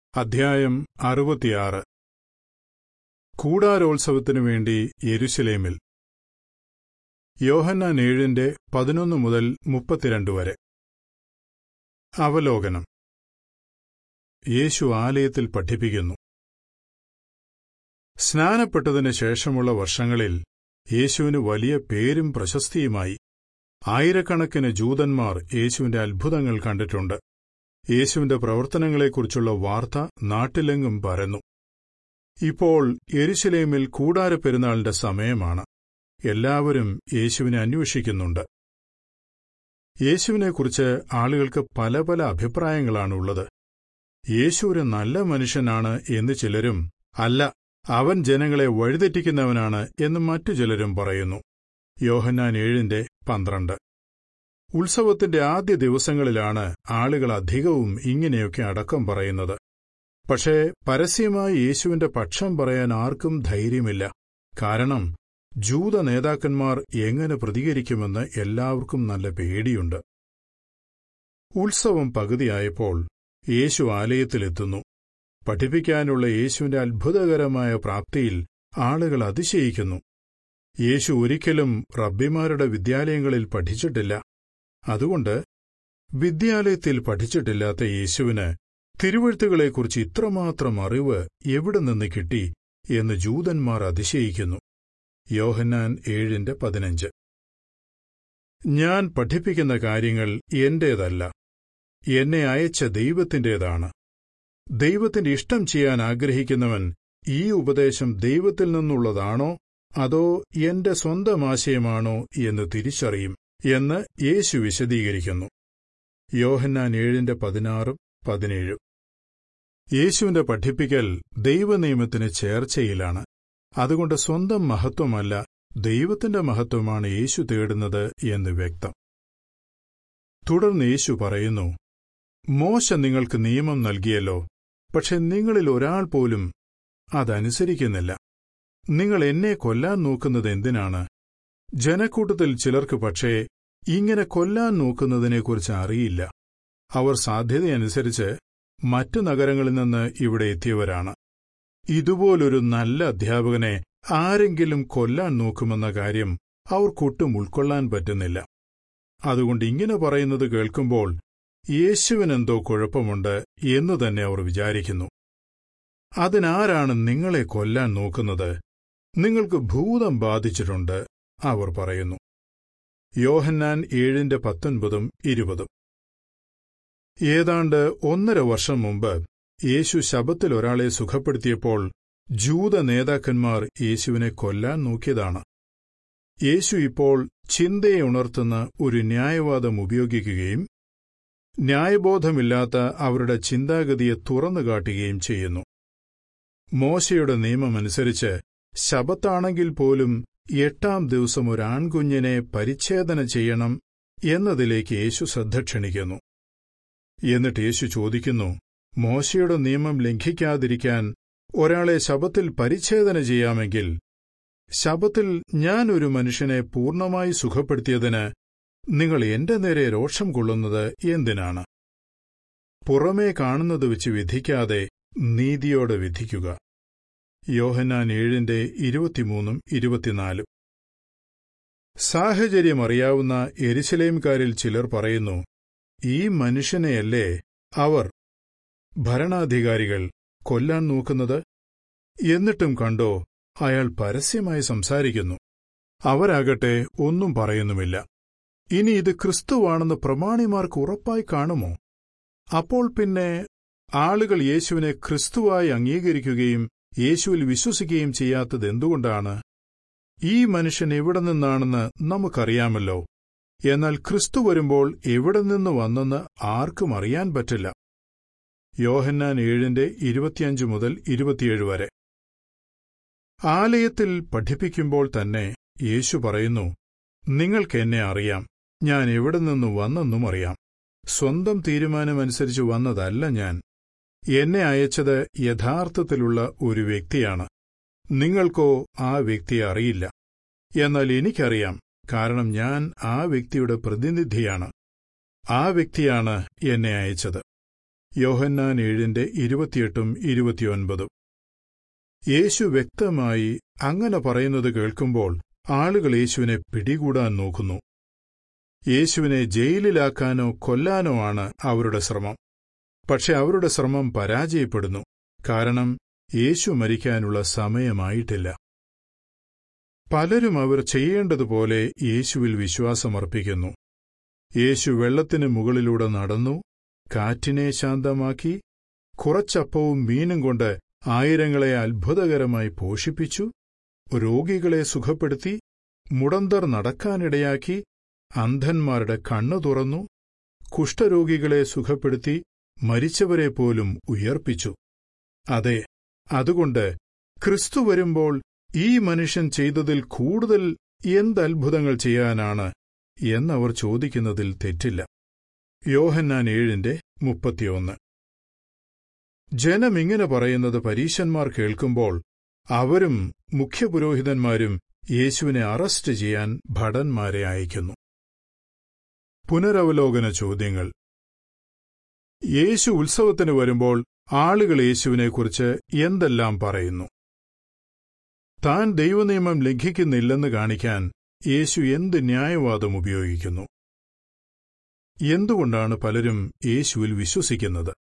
അധ്യായം അറുപത്തിയാറ് കൂടാരോത്സവത്തിനു വേണ്ടി യെരുശലേമിൽ യോഹന്നാൻ ഏഴിന്റെ പതിനൊന്ന് മുതൽ മുപ്പത്തിരണ്ട് വരെ അവലോകനം യേശു ആലയത്തിൽ പഠിപ്പിക്കുന്നു സ്നാനപ്പെട്ടതിന് ശേഷമുള്ള വർഷങ്ങളിൽ യേശുവിന് വലിയ പേരും പ്രശസ്തിയുമായി ആയിരക്കണക്കിന് ജൂതന്മാർ യേശുവിന്റെ അത്ഭുതങ്ങൾ കണ്ടിട്ടുണ്ട് യേശുവിന്റെ പ്രവർത്തനങ്ങളെക്കുറിച്ചുള്ള വാർത്ത നാട്ടിലെങ്ങും പരന്നു ഇപ്പോൾ യെരുശലേമിൽ കൂടാര പെരുന്നാളിന്റെ സമയമാണ് എല്ലാവരും യേശുവിനെ അന്വേഷിക്കുന്നുണ്ട് യേശുവിനെക്കുറിച്ച് ആളുകൾക്ക് പല പല അഭിപ്രായങ്ങളാണുള്ളത് യേശു ഒരു നല്ല മനുഷ്യനാണ് എന്ന് ചിലരും അല്ല അവൻ ജനങ്ങളെ വഴിതെറ്റിക്കുന്നവനാണ് എന്ന് മറ്റു ചിലരും പറയുന്നു യോഹന്നാൻ ഏഴിന്റെ പന്ത്രണ്ട് ഉത്സവത്തിന്റെ ആദ്യ ദിവസങ്ങളിലാണ് ആളുകൾ അധികവും ഇങ്ങനെയൊക്കെ അടക്കം പറയുന്നത് പക്ഷേ പരസ്യമായി യേശുവിന്റെ പക്ഷം പറയാൻ ആർക്കും ധൈര്യമില്ല കാരണം ജൂത നേതാക്കന്മാർ എങ്ങനെ പ്രതികരിക്കുമെന്ന് എല്ലാവർക്കും നല്ല പേടിയുണ്ട് ഉത്സവം പകുതിയായപ്പോൾ യേശു ആലയത്തിലെത്തുന്നു പഠിപ്പിക്കാനുള്ള യേശുവിന്റെ അത്ഭുതകരമായ പ്രാപ്തിയിൽ ആളുകൾ അതിശയിക്കുന്നു യേശു ഒരിക്കലും റബ്ബിമാരുടെ വിദ്യാലയങ്ങളിൽ പഠിച്ചിട്ടില്ല അതുകൊണ്ട് വിദ്യാലയത്തിൽ പഠിച്ചിട്ടില്ലാത്ത യേശുവിന് തിരുവഴുത്തുകളെക്കുറിച്ച് ഇത്രമാത്രം അറിവ് എവിടെ നിന്ന് കിട്ടി എന്ന് ജൂതന്മാർ അതിശയിക്കുന്നു യോഹന്നാൻ ഏഴിന്റെ പതിനഞ്ച് ഞാൻ പഠിപ്പിക്കുന്ന കാര്യങ്ങൾ എന്റേതല്ല എന്നെ അയച്ച ദൈവത്തിന്റേതാണ് ദൈവത്തിന്റെ ഇഷ്ടം ചെയ്യാൻ ആഗ്രഹിക്കുന്നവൻ ഈ ഉപദേശം ദൈവത്തിൽ നിന്നുള്ളതാണോ അതോ എന്റെ സ്വന്തം ആശയമാണോ എന്ന് തിരിച്ചറിയും എന്ന് യേശു വിശദീകരിക്കുന്നു യോഹന്നാൻ ഏഴിന്റെ പതിനാറും പതിനേഴും യേശുവിന്റെ പഠിപ്പിക്കൽ ദൈവനിയമത്തിന് ചേർച്ചയിലാണ് അതുകൊണ്ട് സ്വന്തം മഹത്വമല്ല ദൈവത്തിന്റെ മഹത്വമാണ് യേശു തേടുന്നത് എന്ന് വ്യക്തം തുടർന്ന് യേശു പറയുന്നു മോശ നിങ്ങൾക്ക് നിയമം നൽകിയല്ലോ പക്ഷെ നിങ്ങളിൽ ഒരാൾ പോലും അതനുസരിക്കുന്നില്ല നിങ്ങൾ എന്നെ കൊല്ലാൻ നോക്കുന്നത് എന്തിനാണ് ജനക്കൂട്ടത്തിൽ ചിലർക്ക് പക്ഷേ ഇങ്ങനെ കൊല്ലാൻ നോക്കുന്നതിനെക്കുറിച്ച് അറിയില്ല അവർ സാധ്യതയനുസരിച്ച് മറ്റു നഗരങ്ങളിൽ നിന്ന് ഇവിടെ എത്തിയവരാണ് ഇതുപോലൊരു നല്ല അധ്യാപകനെ ആരെങ്കിലും കൊല്ലാൻ നോക്കുമെന്ന കാര്യം അവർക്കൊട്ടും ഉൾക്കൊള്ളാൻ പറ്റുന്നില്ല അതുകൊണ്ട് ഇങ്ങനെ പറയുന്നത് കേൾക്കുമ്പോൾ യേശുവിനെന്തോ കുഴപ്പമുണ്ട് എന്നു തന്നെ അവർ വിചാരിക്കുന്നു അതിനാരാണ് നിങ്ങളെ കൊല്ലാൻ നോക്കുന്നത് നിങ്ങൾക്ക് ഭൂതം ബാധിച്ചിട്ടുണ്ട് അവർ പറയുന്നു യോഹന്നാൻ ഏഴിന്റെ പത്തൊൻപതും ഇരുപതും ഏതാണ്ട് ഒന്നര വർഷം മുമ്പ് യേശു ശബത്തിൽ ഒരാളെ സുഖപ്പെടുത്തിയപ്പോൾ ജൂത നേതാക്കന്മാർ യേശുവിനെ കൊല്ലാൻ നോക്കിയതാണ് യേശു ഇപ്പോൾ ചിന്തയെ ഉണർത്തുന്ന ഒരു ന്യായവാദം ഉപയോഗിക്കുകയും ന്യായബോധമില്ലാത്ത അവരുടെ ചിന്താഗതിയെ തുറന്നുകാട്ടുകയും ചെയ്യുന്നു മോശയുടെ നിയമമനുസരിച്ച് ശബത്താണെങ്കിൽ പോലും എട്ടാം ദിവസം ഒരു ആൺകുഞ്ഞിനെ പരിച്ഛേദന ചെയ്യണം എന്നതിലേക്ക് യേശു ശ്രദ്ധ ക്ഷണിക്കുന്നു എന്നിട്ട് യേശു ചോദിക്കുന്നു മോശയുടെ നിയമം ലംഘിക്കാതിരിക്കാൻ ഒരാളെ ശബത്തിൽ പരിച്ഛേദന ചെയ്യാമെങ്കിൽ ശബത്തിൽ ഞാൻ ഒരു മനുഷ്യനെ പൂർണ്ണമായി സുഖപ്പെടുത്തിയതിന് നിങ്ങൾ എന്റെ നേരെ രോഷം കൊള്ളുന്നത് എന്തിനാണ് പുറമേ കാണുന്നത് വെച്ച് വിധിക്കാതെ നീതിയോടെ വിധിക്കുക യോഹന്നാൻ ഏഴിന്റെ ഇരുപത്തിമൂന്നും ഇരുപത്തിനാലും സാഹചര്യം അറിയാവുന്ന എരിശലേംകാരിൽ ചിലർ പറയുന്നു ഈ മനുഷ്യനെയല്ലേ അവർ ഭരണാധികാരികൾ കൊല്ലാൻ നോക്കുന്നത് എന്നിട്ടും കണ്ടോ അയാൾ പരസ്യമായി സംസാരിക്കുന്നു അവരാകട്ടെ ഒന്നും പറയുന്നുമില്ല ഇനി ഇത് ക്രിസ്തുവാണെന്ന് പ്രമാണിമാർക്ക് ഉറപ്പായി കാണുമോ അപ്പോൾ പിന്നെ ആളുകൾ യേശുവിനെ ക്രിസ്തുവായി അംഗീകരിക്കുകയും യേശുവിൽ വിശ്വസിക്കുകയും ചെയ്യാത്തത് എന്തുകൊണ്ടാണ് ഈ മനുഷ്യൻ എവിടെ നിന്നാണെന്ന് നമുക്കറിയാമല്ലോ എന്നാൽ ക്രിസ്തു വരുമ്പോൾ എവിടെ നിന്ന് വന്നെന്ന് ആർക്കും അറിയാൻ പറ്റില്ല യോഹന്നാൻ ഏഴിന്റെ ഇരുപത്തിയഞ്ച് മുതൽ ഇരുപത്തിയേഴ് വരെ ആലയത്തിൽ പഠിപ്പിക്കുമ്പോൾ തന്നെ യേശു പറയുന്നു നിങ്ങൾക്ക് എന്നെ അറിയാം ഞാൻ എവിടെ നിന്ന് വന്നെന്നും അറിയാം സ്വന്തം തീരുമാനമനുസരിച്ച് വന്നതല്ല ഞാൻ എന്നെ അയച്ചത് യഥാർത്ഥത്തിലുള്ള ഒരു വ്യക്തിയാണ് നിങ്ങൾക്കോ ആ വ്യക്തിയെ അറിയില്ല എന്നാൽ എനിക്കറിയാം കാരണം ഞാൻ ആ വ്യക്തിയുടെ പ്രതിനിധിയാണ് ആ വ്യക്തിയാണ് എന്നെ അയച്ചത് യോഹന്നാൻ ഏഴിന്റെ ഇരുപത്തിയെട്ടും ഇരുപത്തിയൊൻപതും യേശു വ്യക്തമായി അങ്ങനെ പറയുന്നത് കേൾക്കുമ്പോൾ ആളുകൾ യേശുവിനെ പിടികൂടാൻ നോക്കുന്നു യേശുവിനെ ജയിലിലാക്കാനോ കൊല്ലാനോ ആണ് അവരുടെ ശ്രമം പക്ഷെ അവരുടെ ശ്രമം പരാജയപ്പെടുന്നു കാരണം യേശു മരിക്കാനുള്ള സമയമായിട്ടില്ല പലരും അവർ ചെയ്യേണ്ടതുപോലെ യേശുവിൽ വിശ്വാസമർപ്പിക്കുന്നു യേശു വെള്ളത്തിന് മുകളിലൂടെ നടന്നു കാറ്റിനെ ശാന്തമാക്കി കുറച്ചപ്പവും മീനും കൊണ്ട് ആയിരങ്ങളെ അത്ഭുതകരമായി പോഷിപ്പിച്ചു രോഗികളെ സുഖപ്പെടുത്തി മുടന്തർ നടക്കാനിടയാക്കി അന്ധന്മാരുടെ കണ്ണു തുറന്നു കുഷ്ഠരോഗികളെ സുഖപ്പെടുത്തി മരിച്ചവരെ പോലും ഉയർപ്പിച്ചു അതെ അതുകൊണ്ട് ക്രിസ്തു വരുമ്പോൾ ഈ മനുഷ്യൻ ചെയ്തതിൽ കൂടുതൽ എന്തത്ഭുതങ്ങൾ ചെയ്യാനാണ് എന്നവർ ചോദിക്കുന്നതിൽ തെറ്റില്ല യോഹന്നാൻ ഏഴിന്റെ മുപ്പത്തിയൊന്ന് ജനം ഇങ്ങനെ പറയുന്നത് പരീശന്മാർ കേൾക്കുമ്പോൾ അവരും മുഖ്യപുരോഹിതന്മാരും യേശുവിനെ അറസ്റ്റ് ചെയ്യാൻ ഭടന്മാരെ അയക്കുന്നു പുനരവലോകന ചോദ്യങ്ങൾ യേശു ഉത്സവത്തിന് വരുമ്പോൾ ആളുകൾ യേശുവിനെക്കുറിച്ച് എന്തെല്ലാം പറയുന്നു താൻ ദൈവനിയമം ലംഘിക്കുന്നില്ലെന്ന് കാണിക്കാൻ യേശു എന്ത് ന്യായവാദം ഉപയോഗിക്കുന്നു എന്തുകൊണ്ടാണ് പലരും യേശുവിൽ വിശ്വസിക്കുന്നത്